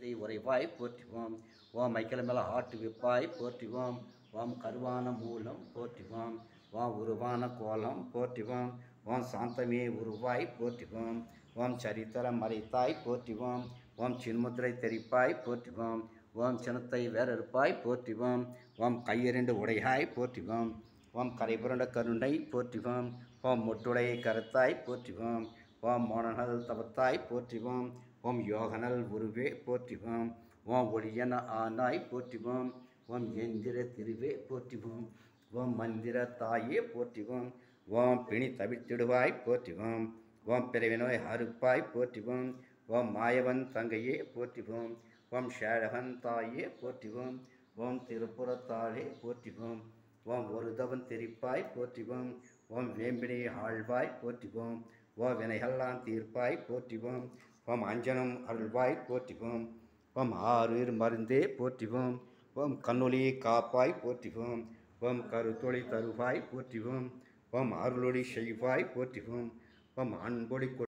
கைதை உறைவாய் போற்றுவோம் ஓம் மைக்கலமேல ஆட்டு விப்பாய் போற்றுவோம் ஓம் கருவான மூலம் போற்றுவோம் ஓம் உருவான கோலம் போற்றுவோம் ஓம் சாந்தமே உருவாய் போற்றுவோம் ஓம் சரித்திர மறைத்தாய் போற்றுவோம் ஓம் சின்முத்திரை தெரிப்பாய் போற்றுவோம் ஓம் சினத்தை வேறறுப்பாய் போற்றுவோம் ஓம் கையிரண்டு உடையாய் போற்றுவோம் ஓம் கரைபுரண்ட கருணை போற்றுவோம் ஓம் முட்டுடைய கருத்தாய் போற்றுவோம் ஓம் மோனநல் தவத்தாய் போற்றுவோம் ஓம் யோகனல் உருவே போற்றுவோம் ஓம் ஒளியன ஆனாய் போற்றுவோம் ஓம் எந்திர திருவே போற்றுவோம் ஓம் மந்திர தாயே போற்றுவோம் ஓம் பிணி தவித்திடுவாய் போற்றுவோம் ஓம் பிறவினோய் அறுப்பாய் போற்றுவோம் ஓம் மாயவன் தங்கையே போற்றுவோம் ஓம் ஷேழகன் தாயே போற்றுவோம் ஓம் திருப்புறத்தாளே போற்றுவோம் ஓம் ஒருதவன் தெரிப்பாய் போற்றுவோம் ஓம் வேம்பினை ஆழ்வாய் போற்றுவோம் ஓ வினைகள்லாம் தீர்ப்பாய் போற்றுவோம் ஓம் அஞ்சனம் அருள்வாய் போற்றுவோம் ஓம் ஆறுயிர் மருந்தே போற்றுவோம் ஓம் கண்ணொளி காப்பாய் போற்றுவோம் ஓம் கருத்தொளி தருவாய் போற்றுவோம் ஓம் அருளொளி செய்வாய் போற்றுவோம் ஓம் அன்பொளி கொ-